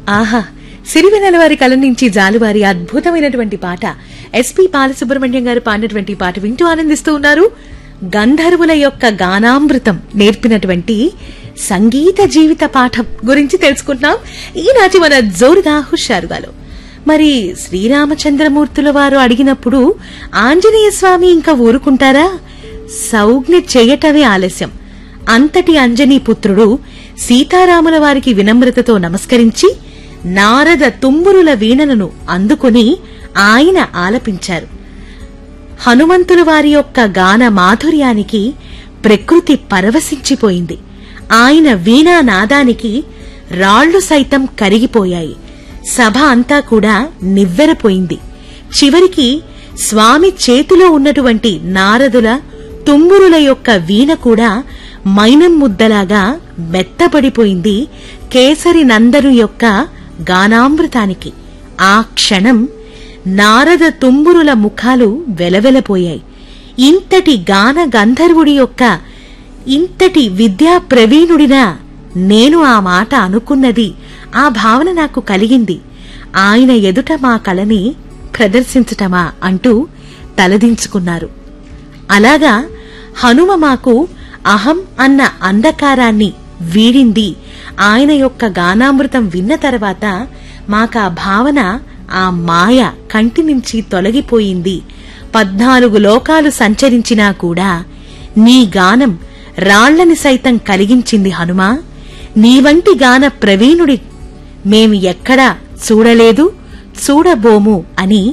ఆహా సిరివెనెల వారి కళ నుంచి జాలువారి అద్భుతమైనటువంటి పాట ఎస్పి బాలసుబ్రహ్మణ్యం గారు పాడినటువంటి పాట వింటూ ఆనందిస్తూ ఉన్నారు గంధర్వుల యొక్క గానామృతం నేర్పినటువంటి సంగీత జీవిత పాఠం గురించి తెలుసుకుంటున్నాం ఈనాటి మన జోరుగా హుషారుగాలో మరి శ్రీరామచంద్రమూర్తుల వారు అడిగినప్పుడు ఆంజనేయ స్వామి ఇంకా ఊరుకుంటారా సౌజ్ఞ చేయటమే ఆలస్యం అంతటి అంజనీ పుత్రుడు సీతారాముల వారికి వినమ్రతతో నమస్కరించి నారద తుంబురుల వీణలను అందుకుని ఆయన ఆలపించారు హనుమంతుల వారి యొక్క గాన మాధుర్యానికి ప్రకృతి పరవశించిపోయింది ఆయన వీణా నాదానికి రాళ్లు సైతం కరిగిపోయాయి సభ అంతా కూడా నివ్వెరపోయింది చివరికి స్వామి చేతిలో ఉన్నటువంటి నారదుల తుంబురుల యొక్క వీణ కూడా మైనం ముద్దలాగా మెత్తబడిపోయింది కేసరి నందరు యొక్క గానామృతానికి ఆ క్షణం నారద తుంబురుల ముఖాలు వెలవెలపోయాయి ఇంతటి గాన గంధర్వుడి యొక్క ఇంతటి విద్యా ప్రవీణుడినా నేను ఆ మాట అనుకున్నది ఆ భావన నాకు కలిగింది ఆయన ఎదుట మా కళని ప్రదర్శించటమా అంటూ తలదించుకున్నారు అలాగా హనుమ మాకు అహం అన్న అంధకారాన్ని వీడింది ఆయన యొక్క గానామృతం విన్న తర్వాత మాకా భావన ఆ మాయ కంటి నుంచి తొలగిపోయింది పద్నాలుగు లోకాలు సంచరించినా కూడా నీ గానం రాళ్లని సైతం కలిగించింది హనుమా నీ వంటి గాన ప్రవీణుడి మేమి ఎక్కడా చూడలేదు చూడబోము అని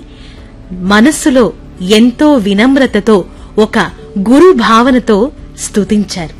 మనస్సులో ఎంతో వినమ్రతతో ఒక గురు భావనతో స్తుతించారు